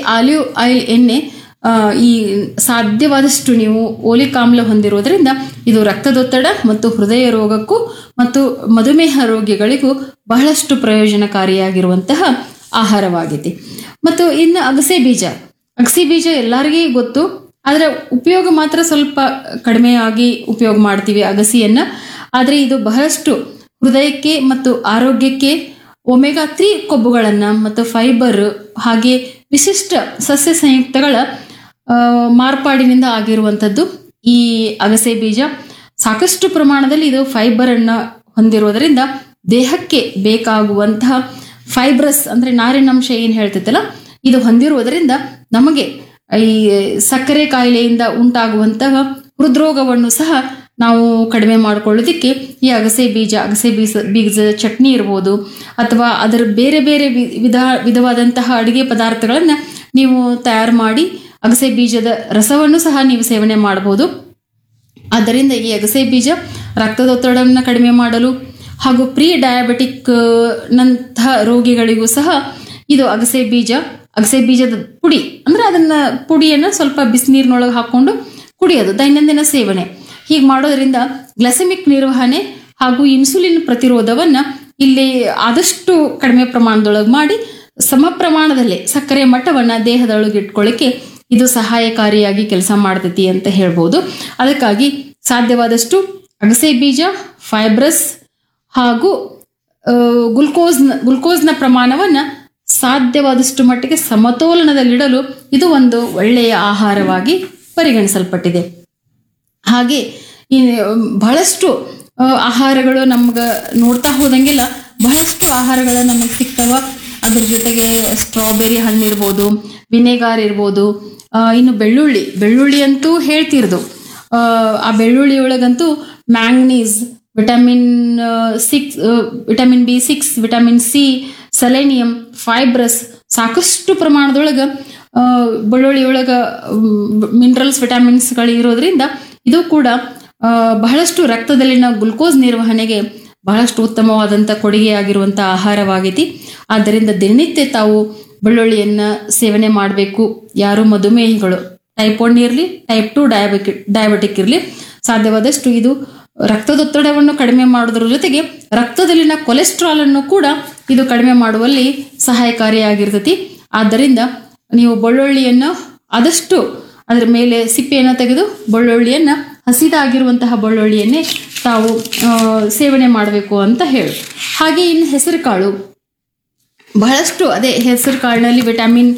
olive oil ಎಣ್ಣೆ ಆ, ಈ ಸಾಧ್ಯವಾದಷ್ಟು ನೀವು ಓಲಿಕ್ ಆಮ್ಲ ಹೊಂದಿರುವುದರಿಂದ ಇದು ರಕ್ತದೊತ್ತಡ ಮತ್ತು ಹೃದಯ ರೋಗಕ್ಕೂ ಮತ್ತು ಮಧುಮೇಹ ರೋಗಿಗಳಿಗೂ ಬಹಳಷ್ಟು ಪ್ರಯೋಜನಕಾರಿಯಾಗಿರುವಂತಹ ಆಹಾರವಾಗಿದೆ ಮತ್ತು ಇನ್ನು ಅಗಸೆ ಬೀಜ ಅಗಸೆ ಬೀಜ ಎಲ್ಲರಿಗೂ ಗೊತ್ತು ಆದರೆ ಉಪಯೋಗ ಮಾತ್ರ ಸ್ವಲ್ಪ ಕಡಿಮೆಯಾಗಿ ಉಪಯೋಗ ಮಾಡ್ತೀವಿ ಅಗಸಿಯನ್ನ ಆದರೆ ಇದು ಬಹಳಷ್ಟು ಹೃದಯಕ್ಕೆ ಮತ್ತು ಆರೋಗ್ಯಕ್ಕೆ ಒಮೆಗಾ ತ್ರೀ ಕೊಬ್ಬುಗಳನ್ನು ಮತ್ತು ಫೈಬರ್ ಹಾಗೆ ವಿಶಿಷ್ಟ ಸಸ್ಯ ಸಂಯುಕ್ತಗಳ ಆ, ಮಾರ್ಪಾಡಿನಿಂದ ಆಗಿರುವಂಥದ್ದು ಈ ಅಗಸೆ ಬೀಜ ಸಾಕಷ್ಟು ಪ್ರಮಾಣದಲ್ಲಿ ಇದು ಫೈಬರ್ ಅನ್ನ ಹೊಂದಿರುವುದರಿಂದ ದೇಹಕ್ಕೆ ಬೇಕಾಗುವಂತಹ ಫೈಬ್ರಸ್ ಅಂದ್ರೆ ನಾರಿನಂಶ ಏನ್ ಹೇಳ್ತೈತಲ್ಲ ಇದು ಹೊಂದಿರುವುದರಿಂದ ನಮಗೆ ಈ ಸಕ್ಕರೆ ಕಾಯಿಲೆಯಿಂದ ಉಂಟಾಗುವಂತಹ ಹೃದ್ರೋಗವನ್ನು ಸಹ ನಾವು ಕಡಿಮೆ ಮಾಡ್ಕೊಳ್ಳೋದಕ್ಕೆ ಈ ಅಗಸೆ ಬೀಜ ಅಗಸೆ ಬೀಜ ಬೀಜದ ಚಟ್ನಿ ಇರ್ಬೋದು ಅಥವಾ ಅದರ ಬೇರೆ ಬೇರೆ ವಿ- ವಿಧ ವಿಧವಾದಂತಹ ಅಡುಗೆ ಪದಾರ್ಥಗಳನ್ನು ನೀವು ತಯಾರು ಮಾಡಿ ಅಗಸೆ ಬೀಜದ ರಸವನ್ನು ಸಹ ನೀವು ಸೇವನೆ ಮಾಡಬಹುದು ಆದ್ದರಿಂದ ಈ ಅಗಸೆ ಬೀಜ ರಕ್ತದೊತ್ತಡವನ್ನು ಕಡಿಮೆ ಮಾಡಲು ಹಾಗೂ ಪ್ರೀ ಡಯಾಬಿಟಿಕ್ ನಂತಹ ರೋಗಿಗಳಿಗೂ ಸಹ ಇದು ಅಗಸೆ ಬೀಜ ಅಗಸೆ ಬೀಜದ ಪುಡಿ ಅಂದ್ರೆ ಅದನ್ನ ಪುಡಿಯನ್ನು ಸ್ವಲ್ಪ ಬಿಸಿನೀರಿನೊಳಗೆ ಹಾಕೊಂಡು ಕುಡಿಯೋದು ದೈನಂದಿನ ಸೇವನೆ ಹೀಗೆ ಮಾಡೋದ್ರಿಂದ ಗ್ಲಸೆಮಿಕ್ ನಿರ್ವಹಣೆ ಹಾಗೂ ಇನ್ಸುಲಿನ್ ಪ್ರತಿರೋಧವನ್ನ ಇಲ್ಲಿ ಆದಷ್ಟು ಕಡಿಮೆ ಪ್ರಮಾಣದೊಳಗೆ ಮಾಡಿ ಸಮ ಪ್ರಮಾಣದಲ್ಲಿ ಸಕ್ಕರೆ ಮಟ್ಟವನ್ನ ದೇಹದೊಳಗೆ ಇಟ್ಕೊಳ್ಳಿಕ್ಕೆ ಇದು ಸಹಾಯಕಾರಿಯಾಗಿ ಕೆಲಸ ಮಾಡ್ತೈತಿ ಅಂತ ಹೇಳ್ಬೋದು ಅದಕ್ಕಾಗಿ ಸಾಧ್ಯವಾದಷ್ಟು ಅಗಸೆ ಬೀಜ ಫೈಬ್ರಸ್ ಹಾಗೂ ಆ, ಗ್ಲುಕೋಸ್ನ ಗ್ಲುಕೋಸ್ನ ಪ್ರಮಾಣವನ್ನ ಸಾಧ್ಯವಾದಷ್ಟು ಮಟ್ಟಿಗೆ ಸಮತೋಲನದಲ್ಲಿಡಲು ಇದು ಒಂದು ಒಳ್ಳೆಯ ಆಹಾರವಾಗಿ ಪರಿಗಣಿಸಲ್ಪಟ್ಟಿದೆ ಹಾಗೆ ಈ ಬಹಳಷ್ಟು ಆ, ಆಹಾರಗಳು ನಮ್ಗೆ ನೋಡ್ತಾ ಹೋದಂಗೆಲ್ಲ ಬಹಳಷ್ಟು ಆಹಾರಗಳು ನಮಗೆ ಸಿಗ್ತಾವ ಅದ್ರ ಜೊತೆಗೆ ಸ್ಟ್ರಾಬೆರಿ ಹಣ್ಣಿರ್ಬೋದು ವಿನೆಗಾರ್ ಇರ್ಬೋದು ಆ, ಇನ್ನು ಬೆಳ್ಳುಳ್ಳಿ ಬೆಳ್ಳುಳ್ಳಿ ಅಂತೂ ಹೇಳ್ತಿರ್ದು ಆ, ಆ ಬೆಳ್ಳುಳ್ಳಿ ಒಳಗಂತೂ manganese vitamin six vitamin B six vitamin C selenium fibrous ಸಾಕಷ್ಟು ಪ್ರಮಾಣದೊಳಗೆ ಆ, ಬೆಳ್ಳುಳ್ಳಿಯೊಳಗೆ ಮಿನರಲ್ಸ್ ವಿಟಮಿನ್ಸ್ಗಳು ಇರೋದ್ರಿಂದ ಇದು ಕೂಡ ಆ, ಬಹಳಷ್ಟು ರಕ್ತದಲ್ಲಿನ ಗ್ಲುಕೋಸ್ ನಿರ್ವಹಣೆಗೆ ಬಹಳಷ್ಟು ಉತ್ತಮವಾದಂಥ ಕೊಡುಗೆಯಾಗಿರುವಂಥ ಆಹಾರವಾಗೈತಿ ಆದ್ದರಿಂದ ದಿನನಿತ್ಯ ತಾವು ಬೆಳ್ಳುಳ್ಳಿಯನ್ನ ಸೇವನೆ ಮಾಡಬೇಕು ಯಾರು ಮಧುಮೇಹಿಗಳು ಟೈಪ್ ಒನ್ ಇರಲಿ ಟೈಪ್ ಟು ಡಯಾಬಿಟಿ ಡಯಾಬಿಟಿಕ್ ಇರಲಿ ಸಾಧ್ಯವಾದಷ್ಟು ಇದು ರಕ್ತದೊತ್ತಡವನ್ನು ಕಡಿಮೆ ಮಾಡೋದ್ರ ಜೊತೆಗೆ ರಕ್ತದಲ್ಲಿನ ಕೊಲೆಸ್ಟ್ರಾಲ್ ಅನ್ನು ಕೂಡ ಇದು ಕಡಿಮೆ ಮಾಡುವಲ್ಲಿ ಸಹಾಯಕಾರಿಯಾಗಿರ್ತೈತಿ ಆದ್ದರಿಂದ ನೀವು ಬೆಳ್ಳುಳ್ಳಿಯನ್ನು ಆದಷ್ಟು ಅದರ ಮೇಲೆ ಸಿಪ್ಪೆಯನ್ನು ತೆಗೆದು ಬೆಳ್ಳುಳ್ಳಿಯನ್ನ ಹಸಿದಾಗಿರುವಂತಹ ಬೆಳ್ಳುಳ್ಳಿಯನ್ನೇ ತಾವು ಆ, ಸೇವನೆ ಮಾಡಬೇಕು ಅಂತ ಹೇಳು ಹಾಗೆ ಇನ್ನು ಹೆಸರು ಕಾಳು ಬಹಳಷ್ಟು ಅದೇ ಹೆಸರು ಕಾಳಿನಲ್ಲಿ vitamin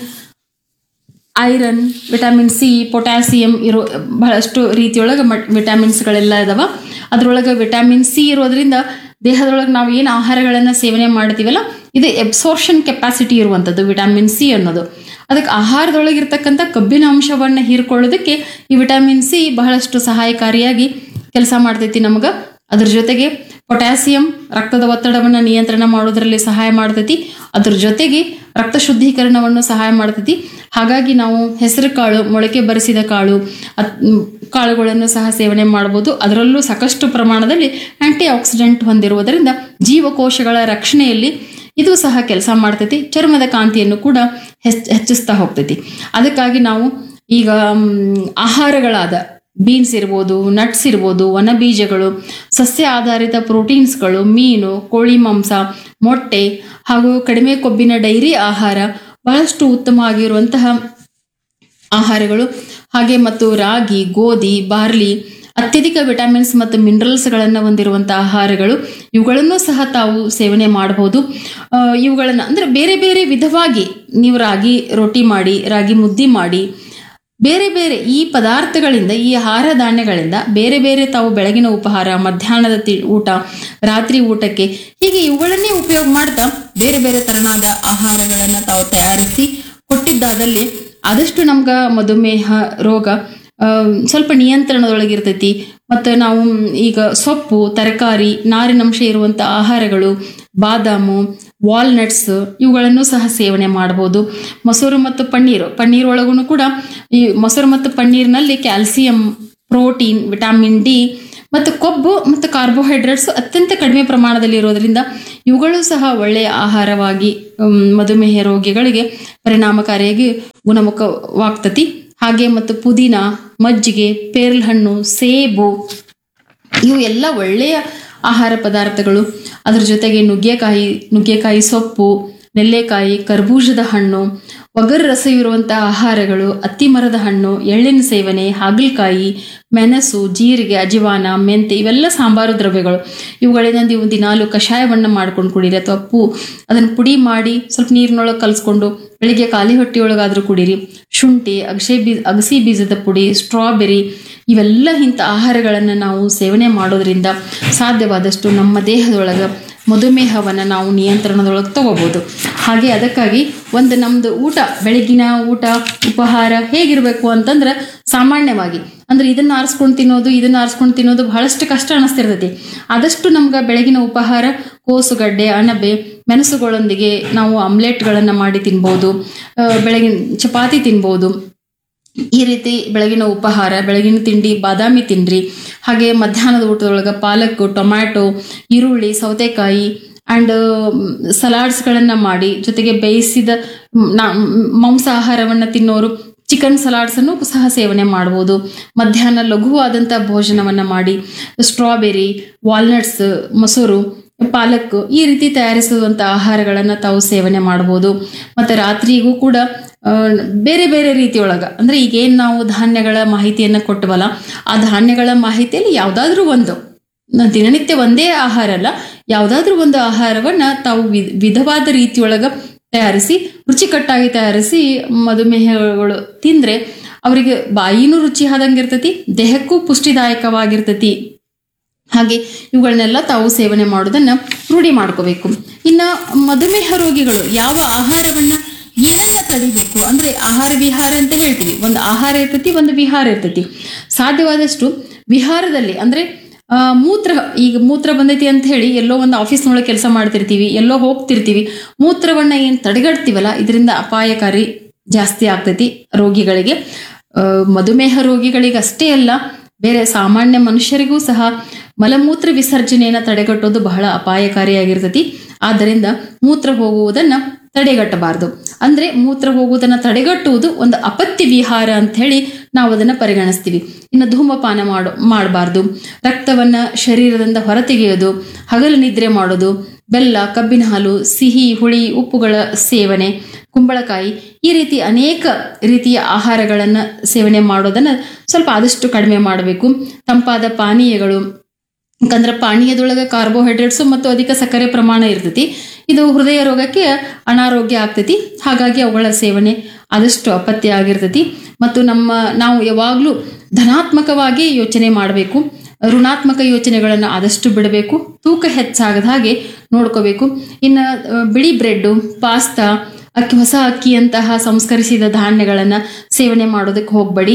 iron vitamin C potassium ಇರೋ ಬಹಳಷ್ಟು ರೀತಿಯೊಳಗೆ ಮಟ್ ವಿಟಮಿನ್ಸ್ಗಳೆಲ್ಲ ಇದಾವ ಅದ್ರೊಳಗೆ ವಿಟಮಿನ್ ಸಿ ಇರೋದ್ರಿಂದ ದೇಹದೊಳಗೆ ನಾವು ಏನು ಆಹಾರಗಳನ್ನು ಸೇವನೆ ಮಾಡ್ತೀವಲ್ಲ ಇದು ಎಬ್ಸೋರ್ಷನ್ ಕೆಪಾಸಿಟಿ ಇರುವಂಥದ್ದು ವಿಟಮಿನ್ ಸಿ ಅನ್ನೋದು ಅದಕ್ಕೆ ಆಹಾರದೊಳಗಿರ್ತಕ್ಕಂಥ ಕಬ್ಬಿನ ಅಂಶವನ್ನು ಹೀರ್ಕೊಳ್ಳೋದಕ್ಕೆ ಈ ವಿಟಮಿನ್ ಸಿ ಬಹಳಷ್ಟು ಸಹಾಯಕಾರಿಯಾಗಿ ಕೆಲಸ ಮಾಡ್ತೈತಿ ನಮಗೆ ಅದ್ರ ಜೊತೆಗೆ ಪೊಟ್ಯಾಸಿಯಂ ರಕ್ತದ ಒತ್ತಡವನ್ನು ನಿಯಂತ್ರಣ ಮಾಡೋದ್ರಲ್ಲಿ ಸಹಾಯ ಮಾಡ್ತೈತಿ ಅದ್ರ ಜೊತೆಗೆ ರಕ್ತ ಶುದ್ಧೀಕರಣವನ್ನು ಸಹಾಯ ಮಾಡ್ತೈತಿ ಹಾಗಾಗಿ ನಾವು ಹೆಸರು ಕಾಳು ಮೊಳಕೆ ಬರಿಸಿದ ಕಾಳು ಅತ್- ಮ್, ಕಾಳುಗಳನ್ನು ಸಹ ಸೇವನೆ ಮಾಡ್ಬೋದು ಅದರಲ್ಲೂ ಸಾಕಷ್ಟು ಪ್ರಮಾಣದಲ್ಲಿ ಆಂಟಿ ಆಕ್ಸಿಡೆಂಟ್ ಹೊಂದಿರುವುದರಿಂದ ಜೀವಕೋಶಗಳ ರಕ್ಷಣೆಯಲ್ಲಿ ಇದು ಸಹ ಕೆಲಸ ಮಾಡ್ತೈತಿ ಚರ್ಮದ ಕಾಂತಿಯನ್ನು ಕೂಡ ಹೆಚ್ಚ್ ಹೆಚ್ಚಿಸ್ತಾ ಹೋಗ್ತೈತಿ ಅದಕ್ಕಾಗಿ ನಾವು ಈಗ ಮ್, ಆಹಾರಗಳಾದ ಬೀನ್ಸ್ ಇರ್ಬೋದು ನಟ್ಸ್ ಇರ್ಬೋದು ವನಬೀಜಗಳು ಸಸ್ಯ ಆಧಾರಿತ ಪ್ರೋಟೀನ್ಸ್ಗಳು ಮೀನು ಕೋಳಿ ಮಾಂಸ ಮೊಟ್ಟೆ ಹಾಗೂ ಕಡಿಮೆ ಕೊಬ್ಬಿನ ಡೈರಿ ಆಹಾರ ಬಹಳಷ್ಟು ಉತ್ತಮವಾಗಿರುವಂತಹ ಆಹಾರಗಳು ಹಾಗೆ ಮತ್ತು ರಾಗಿ ಗೋಧಿ ಬಾರ್ಲಿ ಅತ್ಯಧಿಕ ವಿಟಮಿನ್ಸ್ ಮತ್ತು ಮಿನರಲ್ಸ್ಗಳನ್ನು ಹೊಂದಿರುವಂತಹ ಆಹಾರಗಳು ಇವುಗಳನ್ನು ಸಹ ತಾವು ಸೇವನೆ ಮಾಡಬಹುದು ಆ, ಇವುಗಳನ್ನು ಅಂದರೆ ಬೇರೆ ಬೇರೆ ವಿಧವಾಗಿ ನೀವು ರಾಗಿ ರೊಟ್ಟಿ ಮಾಡಿ ರಾಗಿ ಮುದ್ದೆ ಮಾಡಿ ಬೇರೆ ಬೇರೆ ಈ ಪದಾರ್ಥಗಳಿಂದ ಈ ಆಹಾರ ಧಾನ್ಯಗಳಿಂದ ಬೇರೆ ಬೇರೆ ತಾವು ಬೆಳಗಿನ ಉಪಹಾರ ಮಧ್ಯಾಹ್ನದ ತಿ ಊಟ ರಾತ್ರಿ ಊಟಕ್ಕೆ ಹೀಗೆ ಇವುಗಳನ್ನೇ ಉಪಯೋಗ ಮಾಡ್ತಾ ಬೇರೆ ಬೇರೆ ತರನಾದ ಆಹಾರಗಳನ್ನು ತಾವು ತಯಾರಿಸಿ ಕೊಟ್ಟಿದ್ದಾದಲ್ಲಿ ಆದಷ್ಟು ನಮ್ಗೆ ಮಧುಮೇಹ ರೋಗ ಆ, ಸ್ವಲ್ಪ ನಿಯಂತ್ರಣದೊಳಗಿರ್ತೈತಿ ಮತ್ತು ನಾವು ಈಗ ಸೊಪ್ಪು ತರಕಾರಿ ನಾರಿನಂಶ ಇರುವಂಥ ಆಹಾರಗಳು ಬಾದಾಮು ವಾಲ್ನಟ್ಸ್ ಇವುಗಳನ್ನು ಸಹ ಸೇವನೆ ಮಾಡ್ಬೋದು ಮೊಸರು ಮತ್ತು ಪನ್ನೀರು ಪನ್ನೀರ್ ಒಳಗೂ ಕೂಡ ಈ ಮೊಸರು ಮತ್ತು ಪನ್ನೀರ್ನಲ್ಲಿ ಕ್ಯಾಲ್ಸಿಯಂ ಪ್ರೋಟೀನ್ ವಿಟಮಿನ್ ಡಿ ಮತ್ತು ಕೊಬ್ಬು ಮತ್ತು ಕಾರ್ಬೋಹೈಡ್ರೇಟ್ಸ್ ಅತ್ಯಂತ ಕಡಿಮೆ ಪ್ರಮಾಣದಲ್ಲಿ ಇರೋದರಿಂದ ಇವುಗಳು ಸಹ ಒಳ್ಳೆಯ ಆಹಾರವಾಗಿ ಮ್, ಮಧುಮೇಹ ರೋಗಿಗಳಿಗೆ ಪರಿಣಾಮಕಾರಿಯಾಗಿ ಗುಣಮುಖವಾಗ್ತತಿ ಹಾಗೆ ಮತ್ತು ಪುದೀನ ಮಜ್ಜಿಗೆ ಪೇರ್ಲ್ ಹಣ್ಣು ಸೇಬು ಇವು ಎಲ್ಲ ಒಳ್ಳೆಯ ಆಹಾರ ಪದಾರ್ಥಗಳು ಅದ್ರ ಜೊತೆಗೆ ನುಗ್ಗೆಕಾಯಿ ನುಗ್ಗೆಕಾಯಿ ಸೊಪ್ಪು ನೆಲ್ಲೆಕಾಯಿ ಕರ್ಬೂಜದ ಹಣ್ಣು ಒಗರು ರಸವಿರುವಂತಹ ಆಹಾರಗಳು ಅತ್ತಿ ಮರದ ಹಣ್ಣು ಎಳ್ಳಿನ ಸೇವನೆ ಹಾಗಲಕಾಯಿ ಮೆಣಸು ಜೀರಿಗೆ ಅಜಿವಾನ ಮೆಂತೆ ಇವೆಲ್ಲ ಸಾಂಬಾರು ದ್ರವ್ಯಗಳು ಇವುಗಳಿಂದ ನೀವು ದಿನಾಲು ಕಷಾಯವನ್ನು ಮಾಡ್ಕೊಂಡು ಕುಡೀರಿ ಅಥವಾ ಪೂ ಅದನ್ನು ಪುಡಿ ಮಾಡಿ ಸ್ವಲ್ಪ ನೀರಿನೊಳಗೆ ಕಲಿಸ್ಕೊಂಡು ಬೆಳಿಗ್ಗೆ ಖಾಲಿ ಹೊಟ್ಟೆಯೊಳಗಾದ್ರೂ ಕುಡೀರಿ ಶುಂಠಿ ಅಗಸೆ ಬೀಜ ಅಗಸಿ ಬೀಜದ ಪುಡಿ ಸ್ಟ್ರಾಬೆರಿ ಇವೆಲ್ಲ ಇಂಥ ಆಹಾರಗಳನ್ನು ನಾವು ಸೇವನೆ ಮಾಡೋದ್ರಿಂದ ಸಾಧ್ಯವಾದಷ್ಟು ನಮ್ಮ ದೇಹದೊಳಗೆ ಮಧುಮೇಹವನ್ನು ನಾವು ನಿಯಂತ್ರಣದೊಳಗೆ ತಗೋಬೋದು ಹಾಗೆ ಅದಕ್ಕಾಗಿ ಒಂದು ನಮ್ಮದು ಊಟ ಬೆಳಗಿನ ಊಟ ಉಪಹಾರ ಹೇಗಿರಬೇಕು ಅಂತಂದ್ರೆ ಸಾಮಾನ್ಯವಾಗಿ ಅಂದ್ರೆ ಇದನ್ನ ಆರಿಸ್ಕೊಂಡು ತಿನ್ನೋದು ಇದನ್ನ ಆರಿಸ್ಕೊಂಡು ತಿನ್ನೋದು ಬಹಳಷ್ಟು ಕಷ್ಟ ಅನಿಸ್ತಿರ್ತೈತಿ ಆದಷ್ಟು ನಮ್ಗೆ ಬೆಳಗಿನ ಉಪಹಾರ ಕೋಸುಗಡ್ಡೆ ಅಣಬೆ ಮೆಣಸುಗಳೊಂದಿಗೆ ನಾವು ಆಮ್ಲೆಟ್ಗಳನ್ನು ಮಾಡಿ ತಿನ್ಬೋದು ಆ, ಬೆಳಗಿನ ಚಪಾತಿ ತಿನ್ಬೋದು ಈ ರೀತಿ ಬೆಳಗಿನ ಉಪಹಾರ ಬೆಳಗಿನ ತಿಂಡಿ ಬಾದಾಮಿ ತಿನ್ರಿ ಹಾಗೆ ಮಧ್ಯಾಹ್ನದ ಊಟದೊಳಗೆ ಪಾಲಕ್ ಟೊಮ್ಯಾಟೊ ಈರುಳ್ಳಿ ಸೌತೆಕಾಯಿ ಆ್ಯಂಡ್ ಸಲಾಡ್ಸ್ಗಳನ್ನು ಮಾಡಿ ಜೊತೆಗೆ ಬೇಯಿಸಿದ ಮ್, ನಾ- ಮ್, ಮಾಂಸಾಹಾರವನ್ನು ತಿನ್ನೋರು ಚಿಕನ್ ಸಲಾಡ್ಸನ್ನು ಸಹ ಸೇವನೆ ಮಾಡ್ಬೋದು ಮಧ್ಯಾಹ್ನ ಲಘುವಾದಂಥ ಭೋಜನವನ್ನು ಮಾಡಿ ಸ್ಟ್ರಾಬೆರಿ ವಾಲ್ನಟ್ಸ್ ಮೊಸರು ಪಾಲಕ್ ಈ ರೀತಿ ತಯಾರಿಸುವಂಥ ಆಹಾರಗಳನ್ನು ತಾವು ಸೇವನೆ ಮಾಡ್ಬೋದು ಮತ್ತು ರಾತ್ರಿಗೂ ಕೂಡ ಆ, ಬೇರೆ ಬೇರೆ ರೀತಿಯೊಳಗೆ ಅಂದರೆ ಈಗೇನು ನಾವು ಧಾನ್ಯಗಳ ಮಾಹಿತಿಯನ್ನು ಕೊಟ್ಟವಲ್ಲ ಆ ಧಾನ್ಯಗಳ ಮಾಹಿತಿಯಲ್ಲಿ ಯಾವುದಾದ್ರೂ ಒಂದು ನ- ದಿನನಿತ್ಯ ಒಂದೇ ಆಹಾರ ಅಲ್ಲ ಯಾವುದಾದ್ರೂ ಒಂದು ಆಹಾರವನ್ನು ತಾವು ವಿ ವಿಧವಾದ ರೀತಿಯೊಳಗೆ ತಯಾರಿಸಿ ರುಚಿಕಟ್ಟಾಗಿ ತಯಾರಿಸಿ ಮಧುಮೇಹಗಳು ತಿಂದರೆ ಅವರಿಗೆ ಬಾಯಿನೂ ರುಚಿ ಆದಂಗಿರ್ತೈತಿ ದೇಹಕ್ಕೂ ಪುಷ್ಟಿದಾಯಕವಾಗಿರ್ತೈತಿ ಹಾಗೆ ಇವುಗಳನ್ನೆಲ್ಲ ತಾವು ಸೇವನೆ ಮಾಡೋದನ್ನ ರೂಢಿ ಮಾಡ್ಕೋಬೇಕು ಇನ್ನು ಮಧುಮೇಹ ರೋಗಿಗಳು ಯಾವ ಆಹಾರವನ್ನ ಏನನ್ನ ತಡಿಬೇಕು ಅಂದ್ರೆ ಆಹಾರ ವಿಹಾರ ಅಂತ ಹೇಳ್ತೀವಿ ಒಂದು ಆಹಾರ ಇರ್ತೈತಿ ಒಂದು ವಿಹಾರ ಇರ್ತೈತಿ ಸಾಧ್ಯವಾದಷ್ಟು ವಿಹಾರದಲ್ಲಿ ಅಂದ್ರೆ ಆ, ಮೂತ್ರ ಈಗ ಮೂತ್ರ ಬಂದೈತಿ ಅಂತ ಹೇಳಿ ಎಲ್ಲೋ ಒಂದು ಆಫೀಸ್ನೊಳಗೆ ಕೆಲಸ ಮಾಡ್ತಿರ್ತೀವಿ ಎಲ್ಲೋ ಹೋಗ್ತಿರ್ತೀವಿ ಮೂತ್ರವನ್ನ ಏನು ತಡೆಗಟ್ತೀವಲ್ಲ ಇದರಿಂದ ಅಪಾಯಕಾರಿ ಜಾಸ್ತಿ ಆಗ್ತೈತಿ ರೋಗಿಗಳಿಗೆ ಆ, ಮಧುಮೇಹ ರೋಗಿಗಳಿಗೆ ಅಷ್ಟೇ ಅಲ್ಲ ಬೇರೆ ಸಾಮಾನ್ಯ ಮನುಷ್ಯರಿಗೂ ಸಹ ಮಲಮೂತ್ರ ವಿಸರ್ಜನೆಯನ್ನು ತಡೆಗಟ್ಟೋದು ಬಹಳ ಅಪಾಯಕಾರಿಯಾಗಿರ್ತೈತಿ ಆದ್ದರಿಂದ ಮೂತ್ರ ಹೋಗುವುದನ್ನ ತಡೆಗಟ್ಟಬಾರದು ಅಂದ್ರೆ ಮೂತ್ರ ಹೋಗುವುದನ್ನ ತಡೆಗಟ್ಟುವುದು ಒಂದು ಅಪತ್ಯ ವಿಹಾರ ಅಂತ ಹೇಳಿ ನಾವು ಅದನ್ನ ಪರಿಗಣಿಸ್ತೀವಿ ಇನ್ನು ಧೂಮಪಾನ ಮಾಡೋ ಮಾಡಬಾರ್ದು ರಕ್ತವನ್ನ ಶರೀರದಿಂದ ಹೊರತೆಗೆಯೋದು ಹಗಲು ನಿದ್ರೆ ಮಾಡೋದು ಬೆಲ್ಲ ಕಬ್ಬಿನ ಹಾಲು ಸಿಹಿ ಹುಳಿ ಉಪ್ಪುಗಳ ಸೇವನೆ ಕುಂಬಳಕಾಯಿ ಈ ರೀತಿ ಅನೇಕ ರೀತಿಯ ಆಹಾರಗಳನ್ನು ಸೇವನೆ ಮಾಡೋದನ್ನ ಸ್ವಲ್ಪ ಆದಷ್ಟು ಕಡಿಮೆ ಮಾಡಬೇಕು ತಂಪಾದ ಪಾನೀಯಗಳು ಯಾಕಂದ್ರೆ ಪಾನೀಯದೊಳಗೆ ಕಾರ್ಬೋಹೈಡ್ರೇಟ್ಸು ಮತ್ತು ಅಧಿಕ ಸಕ್ಕರೆ ಪ್ರಮಾಣ ಇರ್ತೈತಿ ಇದು ಹೃದಯ ರೋಗಕ್ಕೆ ಅನಾರೋಗ್ಯ ಆಗ್ತೈತಿ ಹಾಗಾಗಿ ಅವುಗಳ ಸೇವನೆ ಆದಷ್ಟು ಅಪತ್ಯ ಆಗಿರ್ತೈತಿ ಮತ್ತು ನಮ್ಮ ನಾವು ಯಾವಾಗಲೂ ಧನಾತ್ಮಕವಾಗಿ ಯೋಚನೆ ಮಾಡಬೇಕು ಋಣಾತ್ಮಕ ಯೋಚನೆಗಳನ್ನು ಆದಷ್ಟು ಬಿಡಬೇಕು ತೂಕ ಹೆಚ್ಚಾಗದ ಹಾಗೆ ನೋಡ್ಕೋಬೇಕು ಇನ್ನು ಆ, ಬಿಳಿ ಬ್ರೆಡ್ಡು ಪಾಸ್ತಾ ಅಕ್ಕಿ ಹೊಸ ಅಕ್ಕಿಯಂತಹ ಸಂಸ್ಕರಿಸಿದ ಧಾನ್ಯಗಳನ್ನು ಸೇವನೆ ಮಾಡೋದಕ್ಕೆ ಹೋಗಬೇಡಿ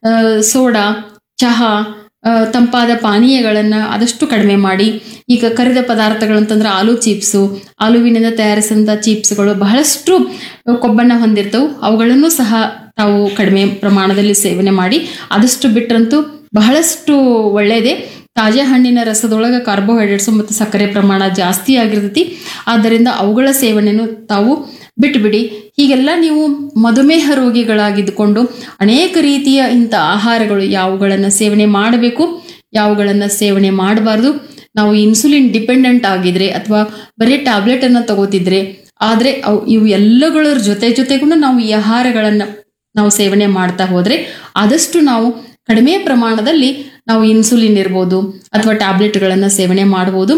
ಸೋಡಾ ಚಹಾ ಆ, ತಂಪಾದ ಪಾನೀಯಗಳನ್ನು ಆದಷ್ಟು ಕಡಿಮೆ ಮಾಡಿ ಈಗ ಕರಿದ ಪದಾರ್ಥಗಳಂತಂದ್ರೆ ಆಲೂ ಚಿಪ್ಸು ಆಲೂವಿನಿಂದ ತಯಾರಿಸಿದಂಥ ಚಿಪ್ಸ್ಗಳು ಬಹಳಷ್ಟು ಕೊಬ್ಬನ್ನು ಹೊಂದಿರ್ತವೆ ಅವುಗಳನ್ನು ಸಹ ತಾವು ಕಡಿಮೆ ಪ್ರಮಾಣದಲ್ಲಿ ಸೇವನೆ ಮಾಡಿ ಆದಷ್ಟು ಬಿಟ್ರಂತೂ ಬಹಳಷ್ಟು ಒಳ್ಳೆಯದೇ ತಾಜಾ ಹಣ್ಣಿನ ರಸದೊಳಗೆ ಕಾರ್ಬೋಹೈಡ್ರೇಟ್ಸ್ ಮತ್ತು ಸಕ್ಕರೆ ಪ್ರಮಾಣ ಜಾಸ್ತಿ ಆಗಿರ್ತೈತಿ ಆದ್ದರಿಂದ ಅವುಗಳ ಸೇವನೆಯನ್ನು ತಾವು ಬಿಟ್ಬಿಡಿ ಹೀಗೆಲ್ಲ ನೀವು ಮಧುಮೇಹ ರೋಗಿಗಳಾಗಿದ್ದುಕೊಂಡು ಅನೇಕ ರೀತಿಯ ಇಂಥ ಆಹಾರಗಳು ಯಾವುಗಳನ್ನು ಸೇವನೆ ಮಾಡಬೇಕು ಯಾವುಗಳನ್ನು ಸೇವನೆ ಮಾಡಬಾರ್ದು ನಾವು ಇನ್ಸುಲಿನ್ ಡಿಪೆಂಡೆಂಟ್ ಆಗಿದ್ರೆ ಅಥವಾ ಬರೀ ಟ್ಯಾಬ್ಲೆಟ್ ಅನ್ನ ತಗೋತಿದ್ರೆ ಆದ್ರೆ ಅವು ಇವು ಎಲ್ಲಗಳ ಜೊತೆ ಜೊತೆಗೂ ನಾವು ಈ ಆಹಾರಗಳನ್ನು ನಾವು ಸೇವನೆ ಮಾಡ್ತಾ ಹೋದ್ರೆ ಆದಷ್ಟು ನಾವು ಕಡಿಮೆ ಪ್ರಮಾಣದಲ್ಲಿ ನಾವು ಇನ್ಸುಲಿನ್ ಇರ್ಬೋದು ಅಥವಾ ಟ್ಯಾಬ್ಲೆಟ್ಗಳನ್ನು ಸೇವನೆ ಮಾಡ್ಬೋದು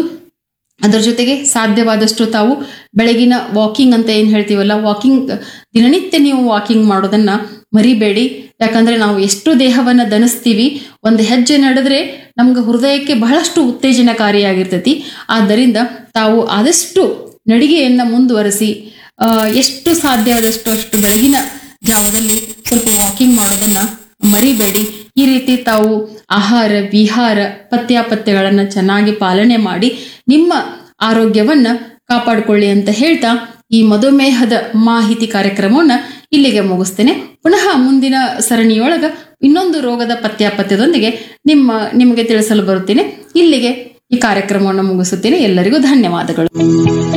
ಅದರ ಜೊತೆಗೆ ಸಾಧ್ಯವಾದಷ್ಟು ತಾವು ಬೆಳಗಿನ ವಾಕಿಂಗ್ ಅಂತ ಏನು ಹೇಳ್ತೀವಲ್ಲ ವಾಕಿಂಗ್ ದಿನನಿತ್ಯ ನೀವು ವಾಕಿಂಗ್ ಮಾಡೋದನ್ನ ಮರಿಬೇಡಿ ಯಾಕಂದ್ರೆ ನಾವು ಎಷ್ಟು ದೇಹವನ್ನ ದಣಿಸ್ತೀವಿ ಒಂದು ಹೆಜ್ಜೆ ನಡೆದ್ರೆ ನಮ್ಗೆ ಹೃದಯಕ್ಕೆ ಬಹಳಷ್ಟು ಉತ್ತೇಜನಕಾರಿಯಾಗಿರ್ತೈತಿ ಆದ್ದರಿಂದ ತಾವು ಆದಷ್ಟು ನಡಿಗೆಯನ್ನ ಮುಂದುವರಿಸಿ ಆ, ಎಷ್ಟು ಸಾಧ್ಯ ಆದಷ್ಟು ಅಷ್ಟು ಬೆಳಗಿನ ಜಾವದಲ್ಲಿ ಸ್ವಲ್ಪ ವಾಕಿಂಗ್ ಮಾಡೋದನ್ನ ಮರಿಬೇಡಿ ಈ ರೀತಿ ತಾವು ಆಹಾರ ವಿಹಾರ ಪಥ್ಯಾಪಥ್ಯಗಳನ್ನು ಚೆನ್ನಾಗಿ ಪಾಲನೆ ಮಾಡಿ ನಿಮ್ಮ ಆರೋಗ್ಯವನ್ನ ಕಾಪಾಡಿಕೊಳ್ಳಿ ಅಂತ ಹೇಳ್ತಾ ಈ ಮಧುಮೇಹದ ಮಾಹಿತಿ ಕಾರ್ಯಕ್ರಮವನ್ನ ಇಲ್ಲಿಗೆ ಮುಗಿಸ್ತೇನೆ ಪುನಃ ಮುಂದಿನ ಸರಣಿಯೊಳಗ ಇನ್ನೊಂದು ರೋಗದ ಪತ್ಯಾಪತ್ಯದೊಂದಿಗೆ ನಿಮ್ಮ ನಿಮಗೆ ತಿಳಿಸಲು ಬರುತ್ತೇನೆ ಇಲ್ಲಿಗೆ ಈ ಕಾರ್ಯಕ್ರಮವನ್ನು ಮುಗಿಸುತ್ತೇನೆ ಎಲ್ಲರಿಗೂ ಧನ್ಯವಾದಗಳು